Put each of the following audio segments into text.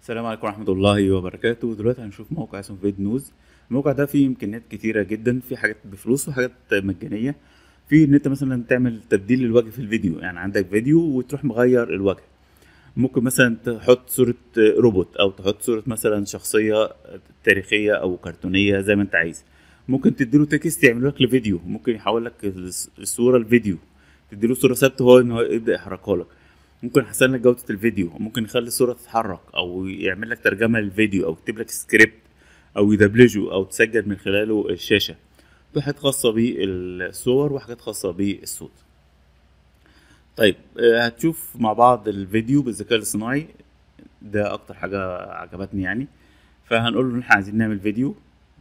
السلام عليكم ورحمة الله وبركاته دلوقتي هنشوف موقع اسمه فيد نوز الموقع ده فيه إمكانيات كتيرة جدا في حاجات بفلوس وحاجات مجانية في إن أنت مثلا تعمل تبديل للوجه في الفيديو يعني عندك فيديو وتروح مغير الوجه ممكن مثلا تحط صورة روبوت أو تحط صورة مثلا شخصية تاريخية أو كرتونية زي ما أنت عايز ممكن تديله تكست يعمل لك لفيديو ممكن يحول لك الصورة لفيديو تديله صورة ثابتة هو إن هو يبدأ يحركها لك ممكن يحسن لك جودة الفيديو ممكن يخلي الصورة تتحرك أو يعمل لك ترجمة للفيديو أو يكتب لك سكريبت أو يدبلجه أو تسجل من خلاله الشاشة في حاجات خاصة بالصور وحاجات خاصة بالصوت طيب آه، هتشوف مع بعض الفيديو بالذكاء الاصطناعي ده أكتر حاجة عجبتني يعني فهنقول له إن إحنا عايزين نعمل فيديو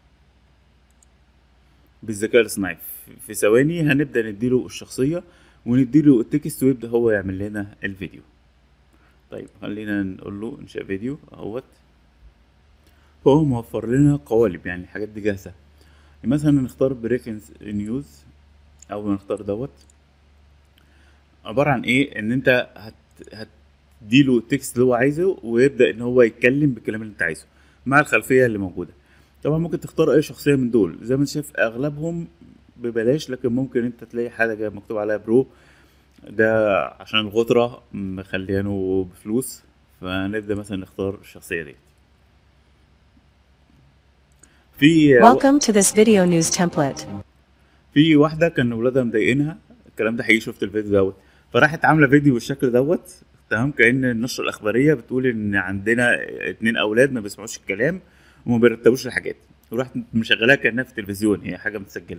بالذكاء الاصطناعي في- في ثواني هنبدأ نديله الشخصية ونديله التكست ويبدأ هو يعمل لنا الفيديو طيب خلينا نقول له انشاء فيديو اهوت هو موفر لنا قوالب يعني الحاجات دي جاهزة مثلا نختار بريكنز نيوز او نختار دوت عبارة عن ايه ان انت هت هتديله التكست اللي هو عايزه ويبدأ ان هو يتكلم بالكلام اللي انت عايزه مع الخلفية اللي موجودة طبعا ممكن تختار اي شخصية من دول زي ما انت شايف اغلبهم ببلاش لكن ممكن انت تلاقي حاجة مكتوب عليها برو ده عشان الغطرة مخليانه بفلوس فنبدأ مثلا نختار الشخصية دي في Welcome to this video news template. في واحدة كان ولادها مضايقينها الكلام ده حقيقي شفت الفيديو دوت فراحت عاملة فيديو بالشكل دوت تمام كأن النشرة الأخبارية بتقول إن عندنا اتنين أولاد ما بيسمعوش الكلام وما بيرتبوش الحاجات وراحت مشغلاها كأنها في التلفزيون هي حاجة متسجلة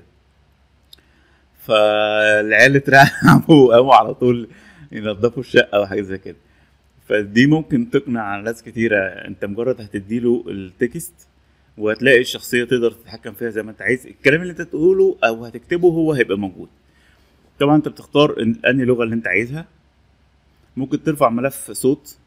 فالعيال اترعبوا وقاموا على طول ينظفوا الشقة أو حاجة زي كده فدي ممكن تقنع ناس كتيرة انت مجرد هتديله التكست وهتلاقي الشخصية تقدر تتحكم فيها زي ما انت عايز الكلام اللي انت تقوله او هتكتبه هو هيبقى موجود طبعا انت بتختار ان- انهي لغة اللي انت عايزها ممكن ترفع ملف صوت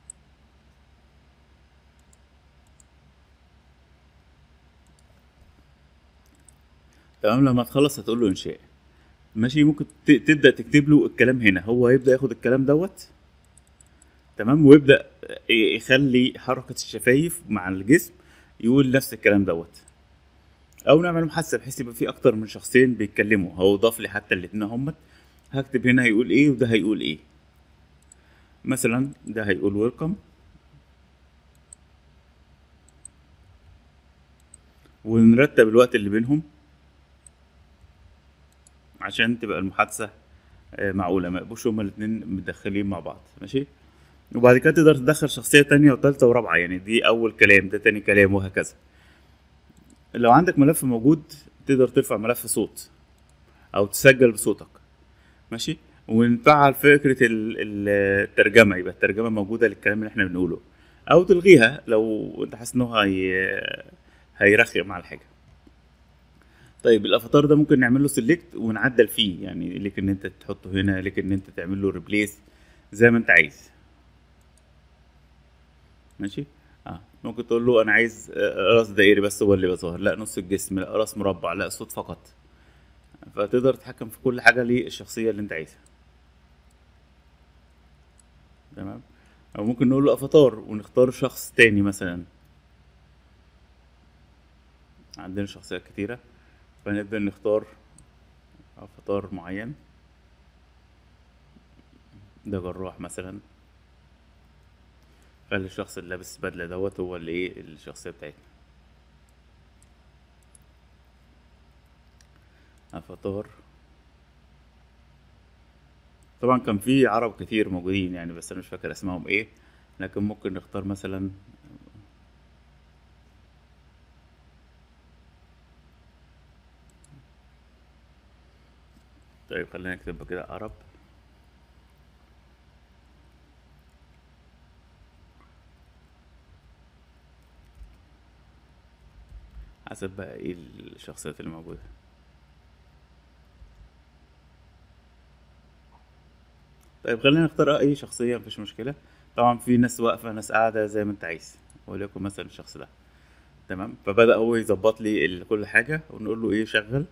تمام لما تخلص هتقول له انشاء ماشي ممكن ت- تبدا تكتب له الكلام هنا هو هيبدا ياخد الكلام دوت تمام ويبدا ي- يخلي حركه الشفايف مع الجسم يقول نفس الكلام دوت او نعمل محادثه بحيث يبقى في اكتر من شخصين بيتكلموا هو ضاف لي حتى الاتنين همت هكتب هنا هيقول ايه وده هيقول ايه مثلا ده هيقول ويلكم ونرتب الوقت اللي بينهم عشان تبقى المحادثة آه، معقولة ما يبقوش هما الاتنين متدخلين مع بعض ماشي وبعد كده تقدر تدخل شخصية تانية وتالتة ورابعة يعني دي أول كلام ده تاني كلام وهكذا لو عندك ملف موجود تقدر ترفع ملف صوت أو تسجل بصوتك ماشي ونفعل فكرة ال- ال- الترجمة يبقى الترجمة موجودة للكلام اللي احنا بنقوله أو تلغيها لو أنت حاسس إن هو هي... هيرخم على الحاجة طيب الافاتار ده ممكن نعمل له سيلكت ونعدل فيه يعني ليك ان انت تحطه هنا ليك ان انت تعمل له ريبليس زي ما انت عايز ماشي اه ممكن تقول له انا عايز آه، راس دائري بس هو اللي بيظهر لا نص الجسم لا راس مربع لا صوت فقط فتقدر تتحكم في كل حاجه للشخصيه اللي انت عايزها تمام او ممكن نقول له افاتار ونختار شخص تاني مثلا عندنا شخصيات كتيره فنبدأ نختار افاتار معين ده جراح مثلا خلي الشخص اللي لابس بدلة دوت هو اللي ايه الشخصية بتاعتنا افاتار طبعا كان في عرب كتير موجودين يعني بس انا مش فاكر اسمائهم ايه لكن ممكن نختار مثلا طيب خلينا نكتب كده عرب حسب بقى ايه الشخصيات اللي موجودة طيب خلينا نختار اي شخصية مفيش مشكلة طبعا في ناس واقفة ناس قاعدة زي ما انت عايز وليكن مثلا الشخص ده تمام فبدأ هو يظبط لي ال- كل حاجة ونقول له ايه شغل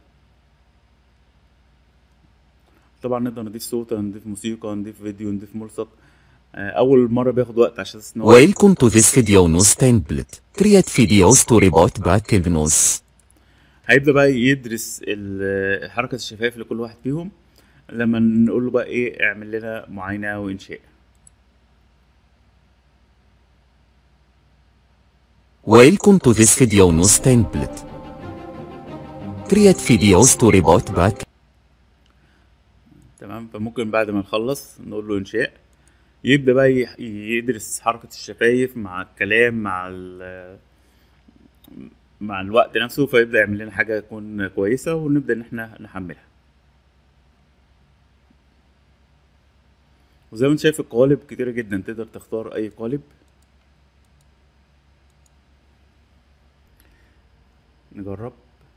طبعا نقدر نضيف صوت نضيف موسيقى نضيف فيديو نضيف ملصق آه، اول مره بياخد وقت عشان اساس ان هو Welcome to this video news template. Create videos to report back news. هيبدا بقى يدرس ال- حركه الشفايف لكل واحد فيهم لما نقول له بقى ايه اعمل لنا معاينه وانشاء Welcome to this video news template. Create videos to report back تمام فممكن بعد ما نخلص نقول له انشاء يبدا بقى يح- يدرس حركه الشفايف مع الكلام مع ال مع الوقت نفسه فيبدا يعمل لنا حاجه تكون كويسه ونبدا ان احنا نحملها وزي ما انت شايف القوالب كتيرة جدا تقدر تختار اي قالب نجرب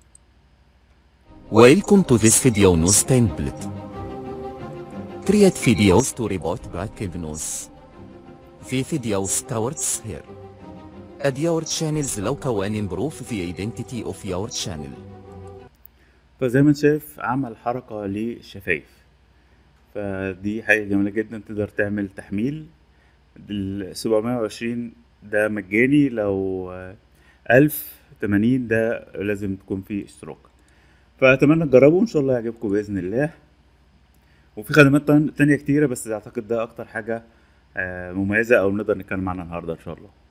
Welcome to this video news template. Create videos to report back news. في فيديو starts here. Add your channels لو كوان improve the identity of your channel. فزي ما انت شايف عمل حركة للشفايف فدي حاجة جميلة جدا تقدر تعمل تحميل ال 720 ده مجاني لو ألف تمانين ده لازم تكون فيه اشتراك فأتمنى تجربوا إن شاء الله يعجبكم بإذن الله وفي خدمات تان- تانية كتيرة بس أعتقد ده أكتر حاجة آه، مميزة أو نقدر نتكلم عنها النهاردة إن شاء الله